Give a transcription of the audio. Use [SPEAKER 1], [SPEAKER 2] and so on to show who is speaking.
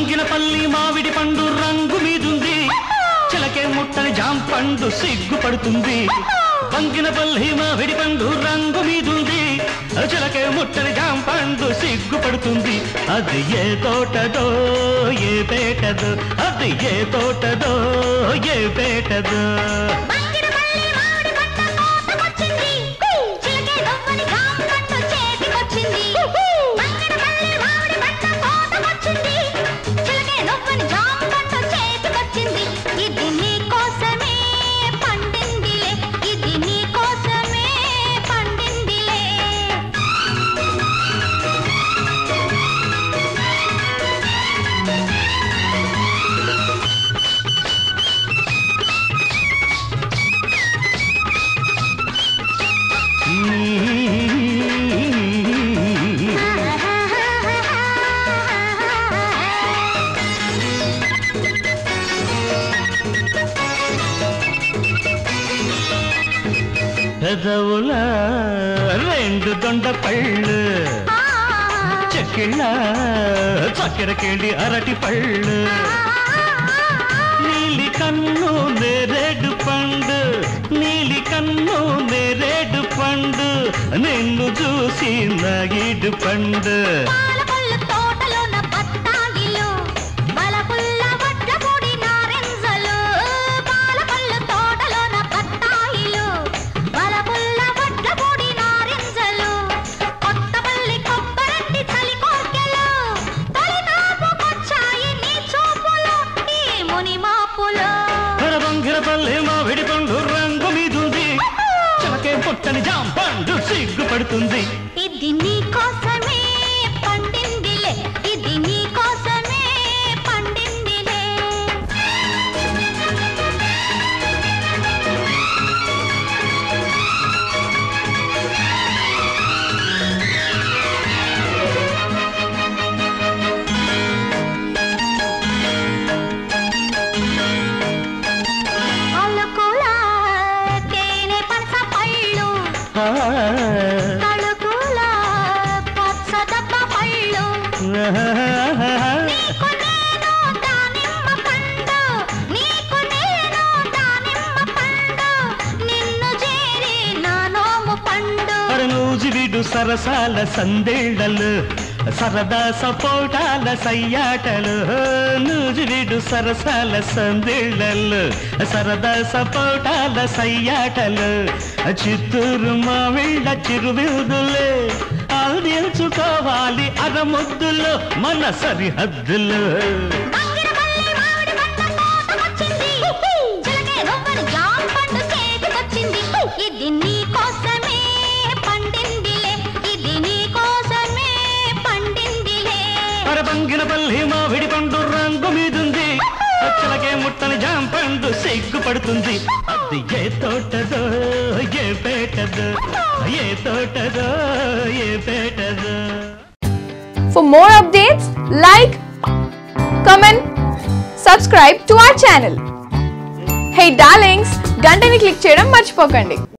[SPEAKER 1] బంగినపల్లి మామిడి పండు రంగు మీదుంది చిలకే ముట్టని జాంపండు సిగ్గుపడుతుంది బంగినపల్లి మామిడి పండు రంగు మీదుంది చిలకే ముట్టని జాంపండు సిగ్గుపడుతుంది అది ఏ తోటదో ఏ పేటదో అది ఏ తోటదో ఏ పేటదో
[SPEAKER 2] బంగినపల్లి మామిడి పంట కోతకొచ్చింది. చిలకే నవ్వని జాంపండు చేతికొచ్చింది. బంగినపల్లి మామిడి పంట కోతకొచ్చింది. చిలకే నవ్వని జాంపండు చేతికొచ్చింది. ఇది నీ కోసమే పండిందిలే ఇది నీ కోసమే పండిందిలే
[SPEAKER 1] పెదవుల రెండు దొండ పళ్ళు చెక్కిళ్ళ చక్కెరకేళి అరటి పళ్ళు నీలి కన్ను నేరేడు పండు నీలి కన్ను నేరేడు పండు నిన్ను చూసి నగిడు పండు
[SPEAKER 2] పాలకొల్లు తోటలోన బత్తాయిలు, బలపుల్ల వడ్ల పొడి నారింజలు. పాలకొల్లు తోటలోన బత్తాయిలు, బలపుల్ల వడ్ల పొడి నారింజలు. కొత్తపల్లి కొబ్బరంటి చలి కోర్కెలు, తొలినాపుకొచ్చాయి నీ చూపులు, ఈ ముని మాపులు.
[SPEAKER 1] బంగిరపల్లి మామిడి పండు రంగు మీదుంది చిలకే పుట్టని జాంపండు సిగ్గుపడుతుంది
[SPEAKER 2] ఇది నీ కోసమే పండిందిలే ఇది నీ కోసమే పండిందిలే అలకుల తేనె పనస పళ్ళు
[SPEAKER 1] ఆ,
[SPEAKER 2] తళుకుల పచ్చదబ్బ పళ్ళు నీకు నేను దానిమ్మ పండు నీకు నేను దానిమ్మ పండు నిన్ను చేరి నా నోము పండు
[SPEAKER 1] నూజివిడు సరసాల సందేళ్లలు సరదా సపోటాల సయ్యాటలు నూజివిడు సరసాల సందేళ్లలు సరదా సపోటాల సయ్యాటలు చిత్తూరు మావిళ్ళ చిరువిరుదులే అందించుకోవాలి అరముద్దులు మన సరిహద్దులు
[SPEAKER 2] బంగినపల్లి మామిడి పంట కోతకొచ్చింది. చిలకే రవ్వని జామ పండు చేతికొచ్చింది. ఇది నీ కోసమే పండిందిలే ఇది నీ కోసమే పండిందిలే
[SPEAKER 1] అరబంగినపల్లి మామిడి పండు రంగు మీదుంది చిలకే ముట్టని జాంపండు సిగ్గుపడుతుంది అది ఏ తోటదో ఏ పేటదో ఏ తోటదో ఏ పేటదో
[SPEAKER 3] For more updates, like, comment, subscribe to our channel. Hey darlings, గంటని click చేయడం మర్చిపోకండి